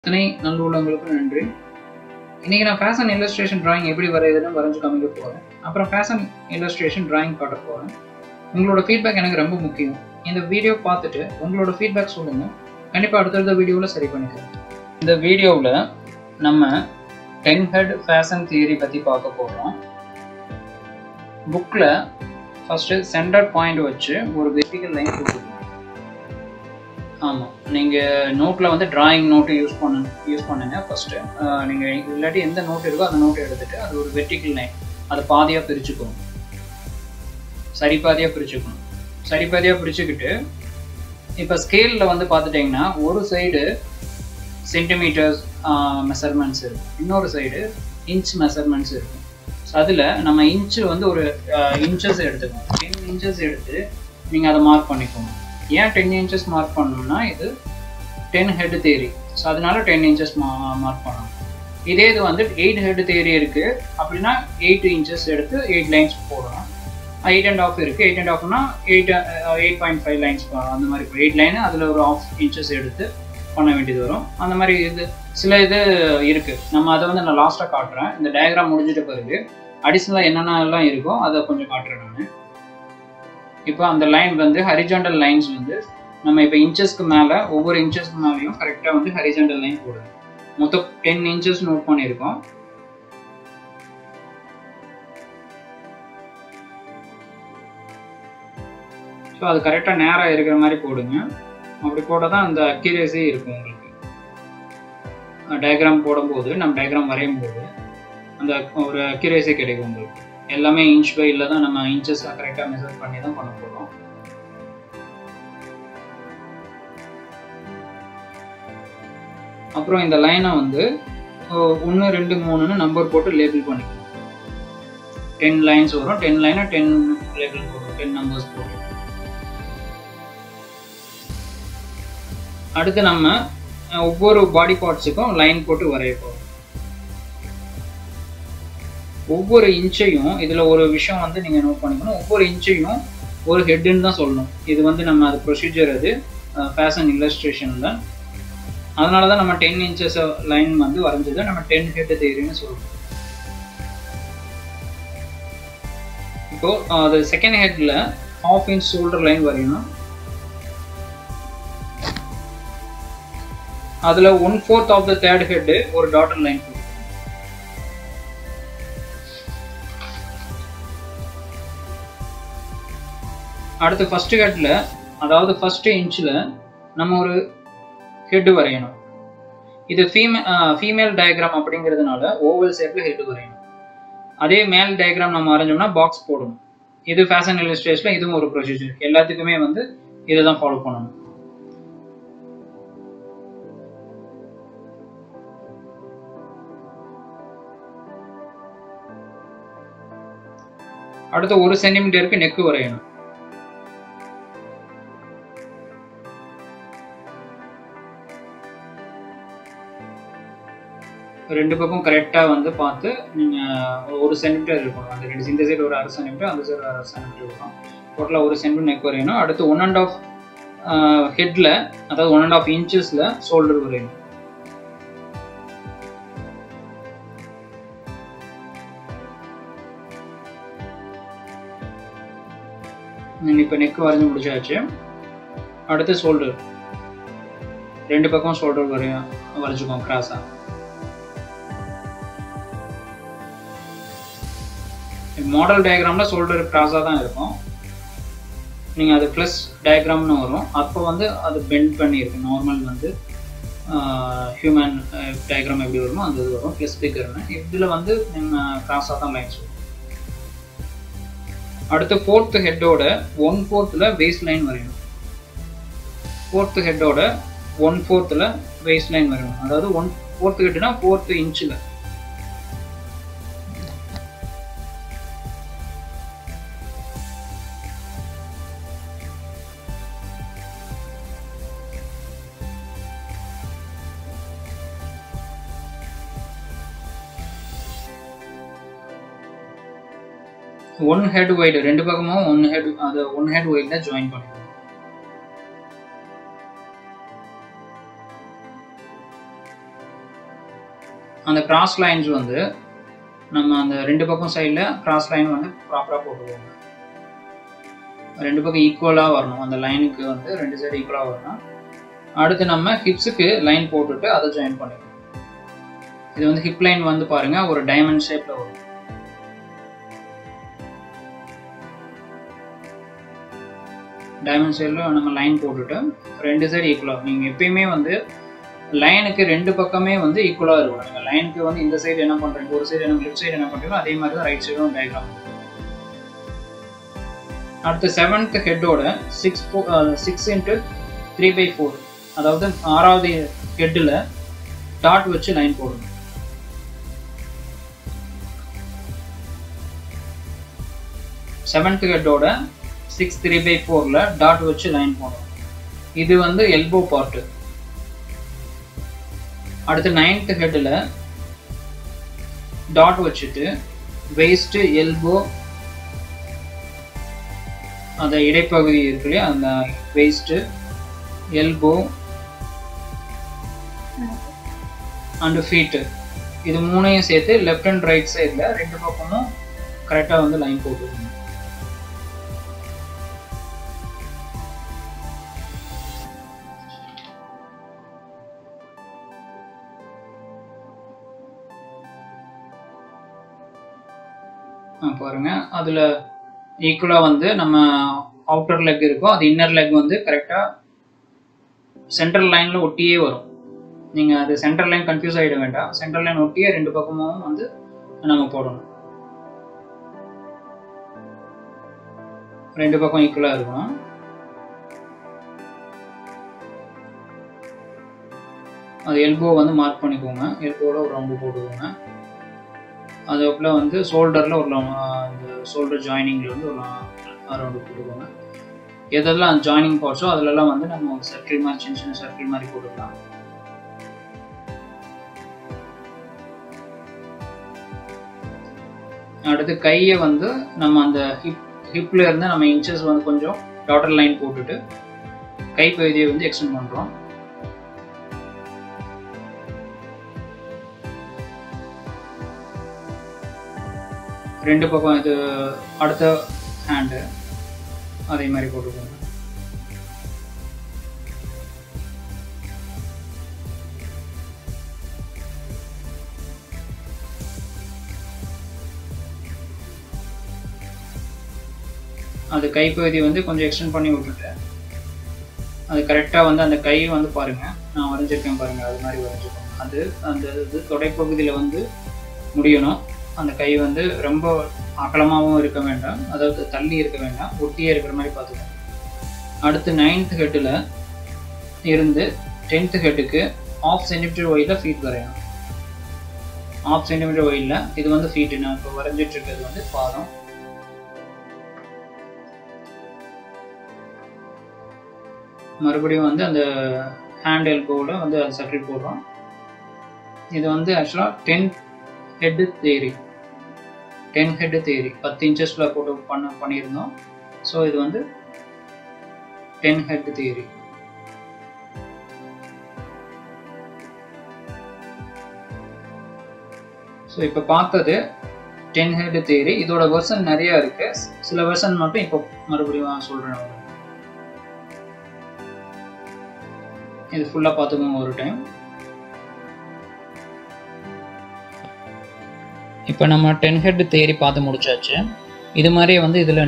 அத்தனை நல்லுள்ளவங்களுக்கும் நன்றி இன்னைக்கு நான் ஃபேஷன் இல்லஸ்ட்ரேஷன் டிராயிங் எப்படி வரையுதுன்னு வரைஞ்சு காமிக்க போகிறேன் அப்புறம் ஃபேஷன் இல்லஸ்ட்ரேஷன் டிராயிங் காட்ட போகிறேன் உங்களோட ஃபீட்பேக் எனக்கு ரொம்ப முக்கியம் இந்த வீடியோ பார்த்துட்டு உங்களோட ஃபீட்பேக் சொல்லுங்கள் கண்டிப்பாக அடுத்தடுத்த வீடியோவில் சரி பண்ணிக்கலாம் இந்த வீடியோவில் நம்ம டென் ஹெட் ஃபேஷன் தியரி பற்றி பார்க்க போகிறோம் புக்கில் ஃபஸ்ட்டு சென்டர் பாயிண்ட் வச்சு ஒரு வெர்டிக்கல் லைன் போட்டுருக்கோம் ஆமாம் நீங்கள் நோட்டில் வந்து டிராயிங் நோட்டு யூஸ் பண்ண யூஸ் பண்ணுங்க ஃபஸ்ட்டு நீங்கள் இல்லாட்டி எந்த நோட் இருக்கோ அந்த நோட்டை எடுத்துகிட்டு அது ஒரு வெர்டிக்கல் லைன் அதை பாதியாக பிரிச்சுக்கணும் சரி பாதியாக பிரிச்சுக்கணும் சரி பாதியாக பிரிச்சுக்கிட்டு இப்போ ஸ்கேலில் வந்து பார்த்துட்டிங்கன்னா ஒரு சைடு சென்டிமீட்டர்ஸ் மெஷர்மெண்ட்ஸ் இருக்கும் இன்னொரு சைடு இன்ச் மெஷர்மெண்ட்ஸ் இருக்கும் ஸோ அதில் நம்ம இன்ச்சு வந்து ஒரு இன்ச்சஸ் எடுத்துக்கணும் டென் இன்ச்சஸ் எடுத்து நீங்கள் அதை மார்க் பண்ணிக்கணும் ஏன் டென் இன்ச்சஸ் மார்க் பண்ணணும்னா இது டென் ஹெட் தேரி ஸோ அதனால டென் இன்ச்சஸ் மா மார்க் பண்ணணும் இதே இது வந்து எயிட் ஹெட் தேரி இருக்குது அப்படின்னா எயிட் இன்ச்சஸ் எடுத்து எயிட் லைன்ஸ் போடணும் எயிட் அண்ட் ஆஃப் இருக்குது எயிட் அண்ட் ஆஃப்னா eight eight point five lines அந்த மாதிரி எயிட் லைனு அதில் ஒரு ஆஃப் இன்ச்சஸ் எடுத்து பண்ண வேண்டியது வரும் அந்த மாதிரி இது சில இது இருக்குது நம்ம அதை வந்து நான் லாஸ்ட்டாக காட்டுறேன் இந்த டயக்ராம் முடிஞ்சிட்ட பிறகு அடிஷ்னலாக என்னென்னலாம் இருக்கோ அதை கொஞ்சம் காட்டுறேன் நான் இப்போ அந்த லைன் வந்து ஹரிஜாண்டல் லைன்ஸ் வந்து நம்ம இப்போ இன்ச்சஸ்க்கு மேலே ஒவ்வொரு இன்ச்சஸ்க்கு மேலேயும் கரெக்டாக வந்து ஹரிஜாண்டல் லைன் போடுது மொத்தம் டென் இன்ச்சஸ் நோட் பண்ணியிருக்கோம் ஸோ அது கரெக்டாக நேராக இருக்கிற மாதிரி போடுங்க அப்படி போட்டால் தான் அந்த அக்யூரேசி இருக்கும் உங்களுக்கு டயக்ராம் போடும்போது நம்ம டயக்ராம் வரையும் போது அந்த ஒரு அக்யூரேசி கிடைக்கும் உங்களுக்கு எல்லாமே இன்ச் பையில் தான் நம்ம இன்ச்சஸாக கரெக்டாக மெஷர் பண்ணி தான் பண்ண போகிறோம் அப்புறம் இந்த லைனை வந்து ஒன்று ரெண்டு மூணுன்னு நம்பர் போட்டு லேபிள் பண்ணிக்கணும் டென் லைன்ஸ் வரும் டென் லைனை டென் லேபிள் போடும் டென் நம்பர்ஸ் போடும் அடுத்து நம்ம ஒவ்வொரு பாடி பார்ட்ஸுக்கும் லைன் போட்டு வரைய போகிறோம் ஒவ்வொரு இன்ச்சையும் இதில் ஒரு விஷயம் வந்து நீங்கள் நோட் பண்ணிக்கணும் ஒவ்வொரு இன்ச்சையும் ஒரு ஹெட்டுன்னு தான் சொல்லணும் இது வந்து நம்ம அது ப்ரொசீஜர் அது ஃபேஷன் இல்லஸ்ட்ரேஷனில் அதனால தான் நம்ம டென் இன்ச்சஸ் லைன் வந்து வரைஞ்சது நம்ம டென் ஹெட் தேரின்னு சொல்கிறோம் இப்போ அது செகண்ட் ஹெட்டில் ஹாஃப் இன்ச் ஷோல்டர் லைன் வரையணும் அதில் one fourth of the third head ஒரு டாட்டர் லைன் கொடுக்கும் அடுத்து ஃபஸ்ட்டு ஹெட்டில் அதாவது ஃபஸ்ட்டு இன்ச்சில் நம்ம ஒரு ஹெட்டு வரையணும் இது ஃபீமே ஃபீமேல் டயக்ராம் அப்படிங்கிறதுனால ஓவல் ஷேப்பில் ஹெட்டு வரையணும் அதே மேல் டயக்ராம் நம்ம வரைஞ்சோம்னா பாக்ஸ் போடணும் இது ஃபேஷன் இல்லஸ்ட்ரேஷனில் இதுவும் ஒரு ப்ரொசீஜர் எல்லாத்துக்குமே வந்து இதை தான் ஃபாலோ பண்ணணும் அடுத்து ஒரு சென்டிமீட்டருக்கு நெக்கு வரையணும் ரெண்டு பக்கம் கரெக்டாக வந்து பார்த்து நீங்கள் ஒரு சென்டிமீட்டர் இருக்கணும் அந்த ரெண்டு இந்த சைடு ஒரு அரை சென்டிமீட்டர் அந்த சைடு அரை சென்டிமீட்டர் இருக்கும் டோட்டலாக ஒரு சென்டிமீட்டர் நெக் வரையணும் அடுத்து ஒன் அண்ட் ஆஃப் ஹெட்டில் அதாவது ஒன் அண்ட் ஆஃப் இன்ச்சஸில் ஷோல்டர் வரையணும் இப்போ நெக் வரைஞ்சி முடிச்சாச்சு அடுத்து ஷோல்டர் ரெண்டு பக்கம் ஷோல்டர் வரைய வரைஞ்சிக்கோம் கிராஸாக மாடல் டயக்ராமில் ஷோல்டர் கிராஸாக தான் இருக்கும் நீங்கள் அது ப்ளஸ் டயக்ராம்னு வரும் அப்போ வந்து அது பெண்ட் பண்ணியிருக்கும் நார்மல் வந்து ஹியூமன் டயக்ராம் எப்படி வருமோ அந்த இது வரும் ப்ளஸ் ஸ்பீக்கர்னு இதில் வந்து நீங்கள் கிராஸாக தான் லைன்ஸ் வரும் அடுத்து ஃபோர்த்து ஹெட்டோட ஒன் ஃபோர்த்தில் பேஸ் லைன் வரையணும் ஃபோர்த்து ஹெட்டோட ஒன் ஃபோர்த்தில் பேஸ் லைன் வரையணும் அதாவது ஒன் ஃபோர்த்து ஹெட்னா ஃபோர்த்து இன்ச்சில் ஒன் ஹெட் வைடு ரெண்டு பக்கமும் ஒன் ஹெட் அது ஒன் ஹெட் வைடில் ஜாயின் பண்ணிக்கணும் அந்த கிராஸ் லைன்ஸ் வந்து நம்ம அந்த ரெண்டு பக்கம் சைடில் கிராஸ் லைன் வந்து ப்ராப்பராக போட்டுக்கோங்க ரெண்டு பக்கம் ஈக்குவலாக வரணும் அந்த லைனுக்கு வந்து ரெண்டு சைடு ஈக்குவலாக வரணும் அடுத்து நம்ம ஹிப்ஸுக்கு லைன் போட்டுட்டு அதை ஜாயின் பண்ணிக்கணும் இது வந்து ஹிப் லைன் வந்து பாருங்க ஒரு டைமண்ட் ஷேப்பில் வரும் டைமண்ட் ஷேப்பில் நம்ம லைன் போட்டுட்டு ரெண்டு சைடு ஈக்குவலாக நீங்கள் எப்பயுமே வந்து லைனுக்கு ரெண்டு பக்கமே வந்து ஈக்குவலாக இருக்கும் நீங்கள் லைனுக்கு வந்து இந்த சைடு என்ன பண்ணுறீங்க ஒரு சைடு என்ன லெஃப்ட் சைடு என்ன பண்ணுறீங்களோ அதே மாதிரி தான் ரைட் சைடும் டயக்ராம் அடுத்து செவன்த் ஹெட்டோட six six into three by four அதாவது ஆறாவது ஹெட்டில் டாட் வச்சு லைன் போடணும் செவன்த் ஹெட்டோட சிக்ஸ் த்ரீ பை ஃபோரில் டாட் வச்சு லைன் போடணும் இது வந்து எல்போ பார்ட்டு அடுத்து நைன்த் ஹெட்டில் டாட் வச்சுட்டு வெயிஸ்ட்டு எல்போ அந்த இடைப்பகுதி இருக்கு இல்லையா அந்த வெயிஸ்ட்டு எல்போ அண்டு ஃபீட்டு இது மூணையும் சேர்த்து லெஃப்ட் அண்ட் ரைட் சைடில் ரெண்டு பக்கமும் கரெக்டாக வந்து லைன் போட்டுக்கணும் பாருங்க அதில் ஈக்குவலாக வந்து நம்ம அவுட்டர் லெக் இருக்கும் அது இன்னர் லெக் வந்து கரெக்டாக சென்ட்ரல் லைனில் ஒட்டியே வரும் நீங்கள் அது சென்ட்ரல் லைன் கன்ஃபியூஸ் ஆகிட வேண்டாம் சென்ட்ரல் லைன் ஒட்டியே ரெண்டு பக்கமும் வந்து நம்ம போடணும் ரெண்டு பக்கம் ஈக்குவலாக இருக்கும் அது எல்போ வந்து மார்க் பண்ணிக்கோங்க எல்போவில் ஒரு ரவுண்டு போட்டுக்கோங்க அதுக்கப்புறம் வந்து ஷோல்டரில் ஒரு இந்த ஷோல்டர் ஜாயினிங்கில் வந்து ஒரு ரவுண்டு போட்டுக்கோங்க எதெல்லாம் ஜாயினிங் பார்ட்ஸோ அதிலெல்லாம் வந்து நம்ம ஒரு சர்க்கிள் மாதிரி சின்ன சின்ன சர்க்கிள் மாதிரி போட்டுக்கலாம் அடுத்து கையை வந்து நம்ம அந்த ஹிப் ஹிப்பில் இருந்து நம்ம இன்ச்சஸ் வந்து கொஞ்சம் டாட்டர் லைன் போட்டுட்டு கை பகுதியை வந்து எக்ஸ்டெண்ட் பண்ணுறோம் ரெண்டு பக்கம் இது அடுத்த ஹேண்டு அதே மாதிரி போட்டுக்கோங்க அது கைப்பகுதி வந்து கொஞ்சம் எக்ஸ்டெண்ட் பண்ணி விட்டுட்டு அது கரெக்டாக வந்து அந்த கை வந்து பாருங்கள் நான் வரைஞ்சிருக்கேன் பாருங்கள் அது மாதிரி வரைஞ்சிருக்கோம் அது அந்த இது தொடைப்பகுதியில் வந்து முடியணும் அந்த கை வந்து ரொம்ப அகலமாகவும் இருக்க வேண்டாம் அதாவது தள்ளி இருக்க வேண்டாம் ஒட்டியே இருக்கிற மாதிரி பார்த்துக்கோங்க அடுத்து நைன்த் ஹெட்டில் இருந்து டென்த்து ஹெட்டுக்கு ஆஃப் சென்டிமீட்டர் ஒயிலில் ஃபீட் வரையணும் ஆஃப் சென்டிமீட்டர் ஒயிலில் இது வந்து ஃபீட்டு நான் இப்போ வரைஞ்சிட்டு இருக்கிறது வந்து பாதம் மறுபடியும் வந்து அந்த ஹேண்ட் எல்போவில் வந்து அது சர்க்கிள் போடுறோம் இது வந்து ஆக்சுவலாக ten head theory ten head theory பத்து இன்ச்சஸில் போட்டு பண்ண பண்ணியிருந்தோம் ஸோ இது வந்து டென் ஹெட் தேரி ஸோ இப்போ பார்த்தது டென் ஹெட் தேரி இதோட வெர்ஷன் நிறையா இருக்கு சில வெர்ஷன் மட்டும் இப்போ மறுபடியும் சொல்கிறேன் இது ஃபுல்லாக பார்த்துக்கோங்க ஒரு டைம் இப்போ நம்ம டென் ஹெட் தேரி பார்த்து முடிச்சாச்சு இது மாதிரியே வந்து இதில்